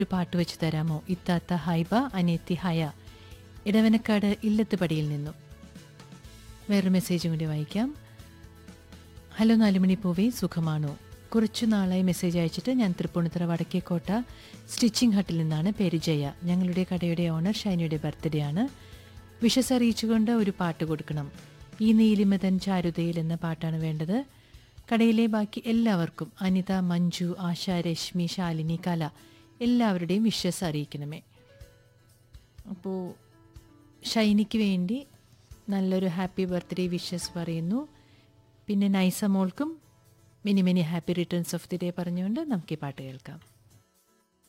ഒരു പാട്ട് വെച്ച് തരാമോ ഇത്താത്ത ഹൈബ അനിയത്തി ഹയ ഇടവനക്കാട് ഇല്ലത്തുപടിയിൽ നിന്നും വേറൊരു മെസ്സേജും കൂടി വായിക്കാം ഹലോ നാലുമണി പൂവേ സുഖമാണോ കുറച്ചു നാളായി മെസ്സേജ് അയച്ചിട്ട് ഞാൻ തൃപ്പൂണിത്തറ വടക്കേക്കോട്ട സ്റ്റിച്ചിങ് ഹട്ടിൽ നിന്നാണ് പേര് ജയ ഞങ്ങളുടെ കടയുടെ ഓണർ ഷൈനിയുടെ ബർത്ത്ഡേ ആണ് വിഷസ് അറിയിച്ചുകൊണ്ട് ഒരു പാട്ട് കൊടുക്കണം ഈ നീലിമതൻ ചാരുതയിൽ എന്ന പാട്ടാണ് വേണ്ടത് കടയിലെ ബാക്കി എല്ലാവർക്കും അനിത മഞ്ജു ആശ രശ്മി ശാലിനി കല എല്ലാവരുടെയും വിഷസ് അറിയിക്കണമേ അപ്പോൾ ഷൈനിക്ക് വേണ്ടി നല്ലൊരു ഹാപ്പി ബർത്ത്ഡേ വിഷസ് പറയുന്നു പിന്നെ നൈസ മോൾക്കും Mini Mini happy returns of the day പറഞ്ഞുകൊണ്ട് നമുക്ക് ഈ പാട്ട് കേൾക്കാം